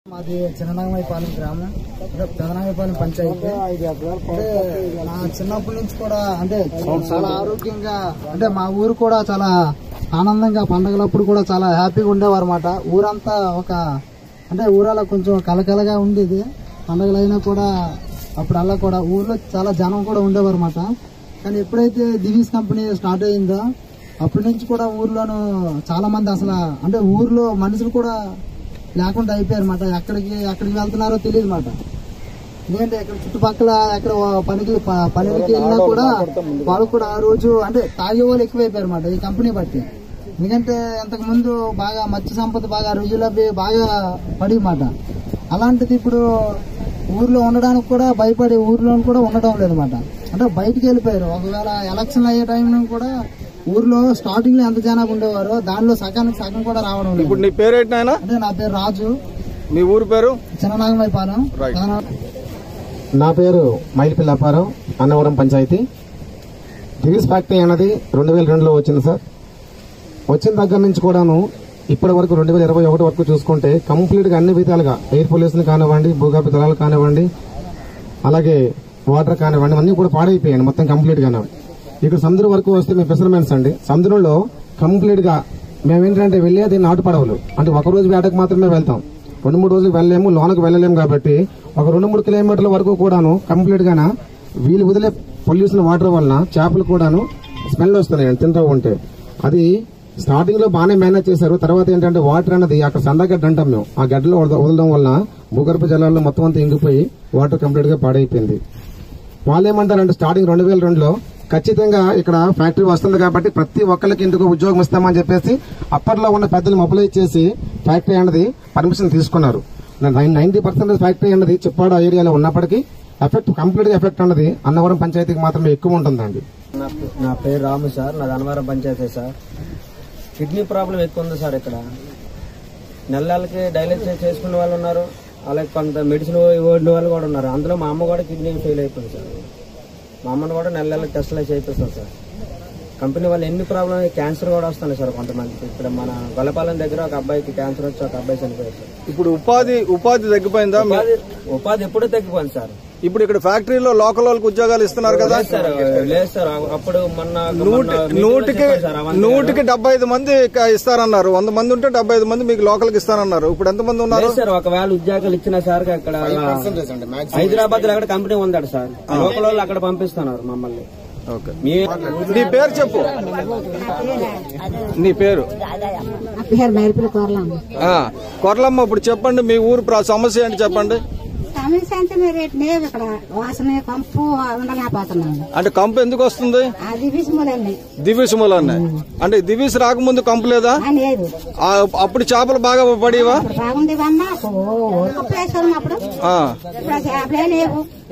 మాది చిన్ననాగమైపాలెం గ్రామం అంటే పెదనాగమైపాలెం పంచాయతీ అంటే నా చిన్నప్పటి నుంచి కూడా అంటే చాలా ఆరోగ్యంగా అంటే మా ఊరు కూడా చాలా ఆనందంగా పండగలప్పుడు కూడా చాలా హ్యాపీగా ఉండేవారు అనమాట ఊరంతా ఒక అంటే ఊరలో కొంచెం కలకలగా ఉండేది పండగలైనా కూడా అప్పుడల్లా కూడా ఊర్లో చాలా జనం కూడా ఉండేవారు అనమాట కానీ ఎప్పుడైతే దివీస్ కంపెనీ స్టార్ట్ అయిందో అప్పటి నుంచి కూడా ఊర్లోనూ చాలా మంది అసలు అంటే ఊర్లో మనుషులు కూడా లేకుండా అయిపోయారు అనమాట ఎక్కడికి ఎక్కడికి వెళ్తున్నారో తెలియదు అనమాట ఎందుకంటే ఇక్కడ చుట్టుపక్కల ఎక్కడ పనికి ప- పనులకి వెళ్ళినా కూడా వాళ్ళు కూడా ఆ రోజు అంటే తాగే వాళ్ళు ఎక్కువైపోయారు అనమాట ఈ కంపెనీ బట్టి ఎందుకంటే అంతకు ముందు బాగా మత్స్య సంపద బాగా రుజువులవి బాగా పడి మాట అలాంటిది ఇప్పుడు ఊర్లో ఉండడానికి కూడా భయపడి ఊర్లో కూడా ఉండడం లేదన్నమాట అంటే బయటికి వెళ్ళిపోయారు ఒకవేళ ఎలక్షన్ అయ్యే టైంలో కూడా ఊర్లో స్టార్టింగ్ లో ఎంత జనాభా ఉండేవారో దానిలో సగానికి సగం కూడా రావడం లేదు ఇప్పుడు నీ పేరేంటి నాయన అంటే నా పేరు రాజు మీ ఊరు పేరు చిన్ననాగమైపాలెం Right. నా పేరు మైలిపిల్లి అప్పారావు అన్నవరం పంచాయతీ దివిస్ ఫ్యాక్టరీ అన్నది రెండు వేల రెండులో వచ్చింది సార్ వచ్చిన దగ్గర నుంచి కూడాను ఇప్పటి వరకు రెండు వేల ఇరవై ఒకటి వరకు చూసుకుంటే కంప్లీట్ గా అన్ని విధాలుగా ఎయిర్ పొల్యూషన్ కానివ్వండి భూగర్భ జలాలు కానివ్వండి అలాగే వాటర్ కానివ్వండి అన్ని కూడా పాడైపోయాయి మొత్తం కంప్లీట్ గానే ఇక్కడ సముద్రం వరకు వస్తే మేము ఫిషర్మెన్స్ అండి సముద్రంలో కంప్లీట్ గా మేమేంటంటే వెళ్ళేది నాటు పడవలు అంటే ఒక రోజు వేటకు మాత్రమే వెళ్తాం రెండు మూడు రోజులు వెళ్ళలేము లోనకు వెళ్ళలేము కాబట్టి ఒక రెండు మూడు కిలోమీటర్ల వరకు కూడాను కంప్లీట్ గాన వీళ్ళు వదిలే పొల్యూషన్ వాటర్ వలన చేపలు కూడాను స్మెల్ వస్తున్నాయి తింటూ ఉంటే అది స్టార్టింగ్ లో బాగానే మేనేజ్ చేశారు తర్వాత ఏంటంటే వాటర్ అన్నది అక్కడ సందగడ్డ అంటాం మేము ఆ గడ్డలో వదల- వదలడం వలన భూగర్భ జలాల్లో మొత్తం అంతా ఇంగిపోయి వాటర్ కంప్లీట్ గా పాడైపోయింది వాళ్ళు ఏమంటారంటే స్టార్టింగ్ రెండు వేల రెండులో ఖచ్చితంగా ఇక్కడ ఫ్యాక్టరీ వస్తుంది కాబట్టి ప్రతి ఒక్కరికి ఇందుకు ఉద్యోగం ఇస్తామని చెప్పేసి అప్పట్లో ఉన్న పెద్దలు మొబిలైజ్ చేసి ఫ్యాక్టరీ అన్నది పర్మిషన్ తీసుకున్నారు నైన్టీ పర్సెంట్ ఫ్యాక్టరీ అన్నది చిప్పాడ ఏరియాలో ఉన్నప్పటికీ ఎఫెక్ట్ కంప్లీట్ ఎఫెక్ట్ అన్నది అన్నవరం పంచాయతీకి మాత్రమే ఎక్కువ ఉంటుందండి నా పే- నా పేరు రాము సార్ నాది Anavaram panchayat sir kidney problem ఎక్కువ ఉంది సార్ ఇక్కడ నెల నెలకి డయాలిసిస్ చేసుకునే వాళ్ళు ఉన్నారు అలాగే కొంత మెడిసిన్ ఓడిన వాళ్ళు కూడా ఉన్నారు అందులో మా అమ్మ కూడా కిడ్నీ ఫెయిల్ అయిపోయింది సార్ మా అమ్మని కూడా నెల నెలకి టెస్టులు చేయిస్తాం సార్ కంపెనీ వాళ్ళు ఎన్ని ప్రాబ్లం క్యాన్సర్ కూడా వస్తున్నాయి సార్ కొంతమందికి ఇక్కడ మన గొల్లపాలెం దగ్గర ఒక అబ్బాయికి క్యాన్సర్ వచ్చి ఒక అబ్బాయి చనిపోయారు సార్ ఇప్పుడు ఉపాధి ఉపాధి తగ్గిపోయిందా మీ- ఉపాధి ఉపాధి ఎప్పుడూ తగ్గిపోయింది సార్ ఇప్పుడు ఇక్కడ ఫ్యాక్టరీలో లోకల్ వాళ్ళకి ఉద్యోగాలు ఇస్తున్నారు కదా లేదు సార్ లేదు సార్ అప్పుడు మొన్న నూటి మొన్న meeting లో నూటికి చెప్పారు సార్ అవన్నీ నూటికి డెబ్బై ఐదు మంది ఇక ఇస్తారన్నారు వంద మంది ఉంటే డెబ్బై ఐదు మంది మీకు లోకల్కి ఇస్తారన్నారు ఇప్పుడు ఎంత మంది ఉన్నారు లేదు సార్ ఒకవేళ ఉద్యోగాలు ఇచ్చిన సార్ అక్కడ హైదరాబాద్ లో అక్కడ కంపెనీ ఉందాడు సార్ లోకల్ వాళ్ళు అక్కడ పంపిస్తున్నారు మమ్మల్ని ఓకే మీ నీ పేరు చెప్పు నీ పేరు నా పేరు మైరుపుల కోరలాం ఆ, కొర్లమ్మ ఇప్పుడు చెప్పండి మీ ఊరు ప్ర- సమస్య ఏంటి చెప్పండి సమస్య అంటే మీరు నేను ఇక్కడ వాసన కంపు ఉండలేకపోతున్నాను అంటే కంపు ఎందుకు వస్తుంది అది విసుములండి దివిస్ మూలన్న అంటే దివిస్ రాకముందు కంపు లేదా లేదు ఆ, అప్పుడు చేపలు బాగా పడేవా బాగుంది అన్న ప్లేస్ ఉన్నప్పుడు ఆ. ఇప్పుడు ఆ చేపలే లేవు